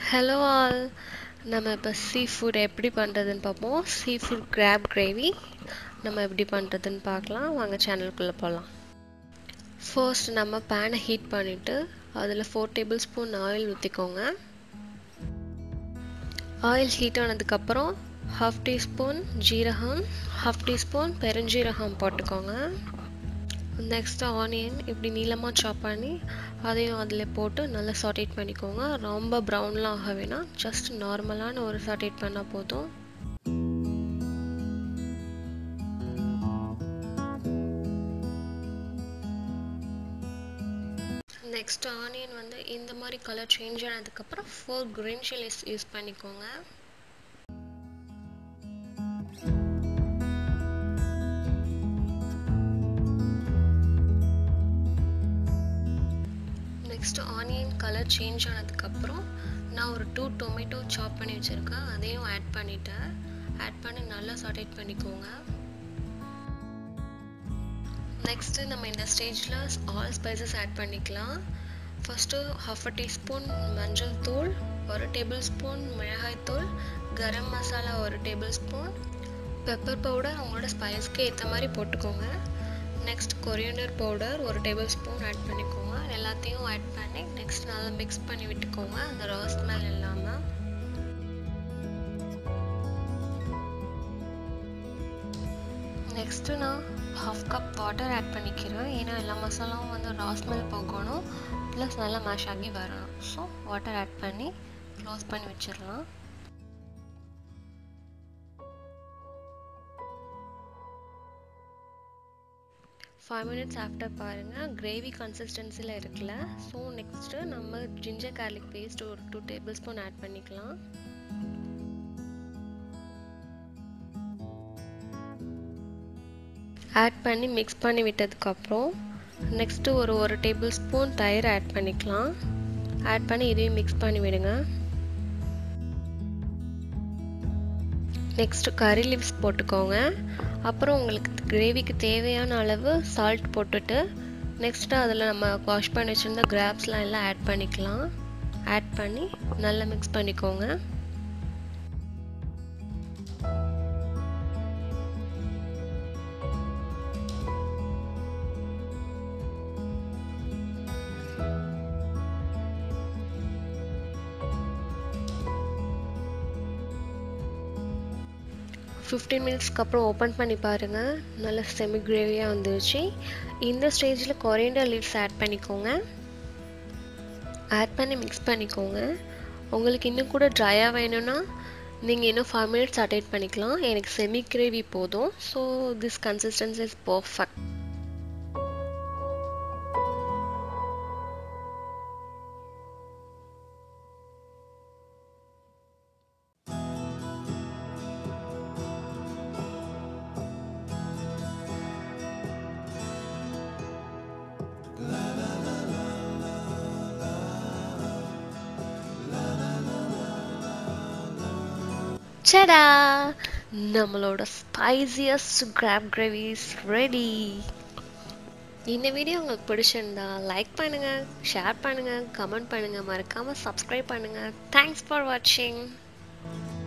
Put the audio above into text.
hello all நம்ம இப்போ sea food எப்படி பண்ணுறதுன்னு பார்ப்போம் சீ ஃபுட் கிராப் கிரேவி நம்ம எப்படி பண்ணுறதுன்னு பார்க்கலாம் வாங்க சேனலுக்குள்ளே போகலாம் ஃபர்ஸ்ட் நம்ம பேனை ஹீட் பண்ணிவிட்டு அதில் ஃபோர் டேபிள் ஸ்பூன் ஆயில் ஊற்றிக்கோங்க ஆயில் ஹீட் ஆனதுக்கப்புறம் ஹாஃப் டீஸ்பூன் ஜீரகம் ஹாஃப் டீஸ்பூன் பெருஞ்சீரகம் போட்டுக்கோங்க நெக்ஸ்ட்டு ஆனியன் இப்படி நீளமாக சாப் பண்ணி அதையும் அதில் போட்டு நல்லா சாட்டேட் பண்ணிக்கோங்க ரொம்ப ப்ரௌன்லாம் ஆக வேணாம் ஜஸ்ட் நார்மலான ஒரு சாட்டேட் பண்ணால் போதும் நெக்ஸ்ட் ஆனியன் வந்து இந்த மாதிரி கலர் சேஞ்ச் ஆனதுக்கப்புறம் ஃபோர் க்ரீன் சில்லிஸ் யூஸ் பண்ணிக்கோங்க நெக்ஸ்ட் ஆனியன் கலர் சேஞ்ச் ஆனதுக்கப்புறம் நான் ஒரு டூ டொமேட்டோ சாப் பண்ணி வச்சுருக்கேன் அதையும் ஆட் பண்ணிட்டேன் ஆட் பண்ணி நல்லா சாட்டேட் பண்ணிக்கோங்க நெக்ஸ்ட்டு நம்ம இந்த ஸ்டேஜில் ஆல் ஸ்பைசஸ் ஆட் பண்ணிக்கலாம் ஃபஸ்ட்டு ஹாஃப் அ டீஸ்பூன் மஞ்சள் தூள் ஒரு டேபிள் ஸ்பூன் மிளகாய் தூள் கரம் மசாலா ஒரு டேபிள் ஸ்பூன் பெப்பர் பவுடர் உங்களோட ஸ்பைஸ்க்கு ஏற்ற மாதிரி போட்டுக்கோங்க நெக்ஸ்ட் கொரியண்டர் பவுடர் ஒரு டேபிள் ஸ்பூன் ஆட் பண்ணிக்கோங்க எல்லாத்தையும் ஆட் பண்ணி நெக்ஸ்ட் நல்லா மிக்ஸ் பண்ணி விட்டுக்கோங்க அந்த ரோஸ் ஸ்மெல் இல்லாமல் நெக்ஸ்ட்டு நான் ஹாஃப் கப் வாட்டர் ஆட் பண்ணிக்கிறேன் ஏன்னா எல்லா மசாலாவும் வந்து ரா ஸ்மெல் போகணும் ப்ளஸ் நல்லா மேஷ் ஆகி வரணும் ஸோ வாட்டர் ஆட் பண்ணி க்ளோஸ் பண்ணி வச்சிடலாம் ஃபைவ் மினிட்ஸ் ஆஃப்டர் பாருங்கள் கிரேவி கன்சிஸ்டன்சியில் இருக்குல்ல ஸோ நெக்ஸ்ட்டு நம்ம ஜிஞ்சர் கார்லிக் பேஸ்ட் ஒரு டூ டேபிள் ஸ்பூன் ஆட் பண்ணிக்கலாம் ஆட் பண்ணி மிக்ஸ் பண்ணி விட்டதுக்கப்புறம் நெக்ஸ்ட்டு ஒரு ஒரு டேபிள் ஸ்பூன் தயிர் ஆட் பண்ணிக்கலாம் ஆட் பண்ணி இதையும் மிக்ஸ் பண்ணி விடுங்க நெக்ஸ்ட்டு கறி லீவ்ஸ் போட்டுக்கோங்க அப்புறம் உங்களுக்கு கிரேவிக்கு தேவையான அளவு சால்ட் போட்டுட்டு நெக்ஸ்ட்டு அதில் நம்ம வாஷ் பண்ணி வச்சுருந்த கிராப்ஸ்லாம் எல்லாம் ஆட் பண்ணிக்கலாம் ஆட் பண்ணி நல்லா மிக்ஸ் பண்ணிக்கோங்க ஃபிஃப்டீன் மினிட்ஸ்க்கு அப்புறம் ஓப்பன் பண்ணி பாருங்கள் நல்ல செமி கிரேவியாக வந்துருச்சு இந்த ஸ்டேஜில் கொரியண்டர் லீவ்ஸ் ஆட் பண்ணிக்கோங்க ஆட் பண்ணி மிக்ஸ் பண்ணிக்கோங்க உங்களுக்கு இன்னும் கூட ட்ரையாக வேணும்னா நீங்கள் இன்னும் ஃபைவ் மினிட்ஸ் அட்டெண்ட் பண்ணிக்கலாம் எனக்கு செமி கிரேவி போதும் so this consistency is perfect சடா நம்மளோட ஸ்பைசியஸ்ட் கிராப் கிரேவிஸ் ரெடி இந்த வீடியோ உங்களுக்கு பிடிச்சிருந்தா லைக் பண்ணுங்க ஷேர் பண்ணுங்க கமெண்ட் பண்ணுங்க மறக்காம சப்ஸ்கிரைப் பண்ணுங்க தேங்க்ஸ் ஃபார் வாட்சிங்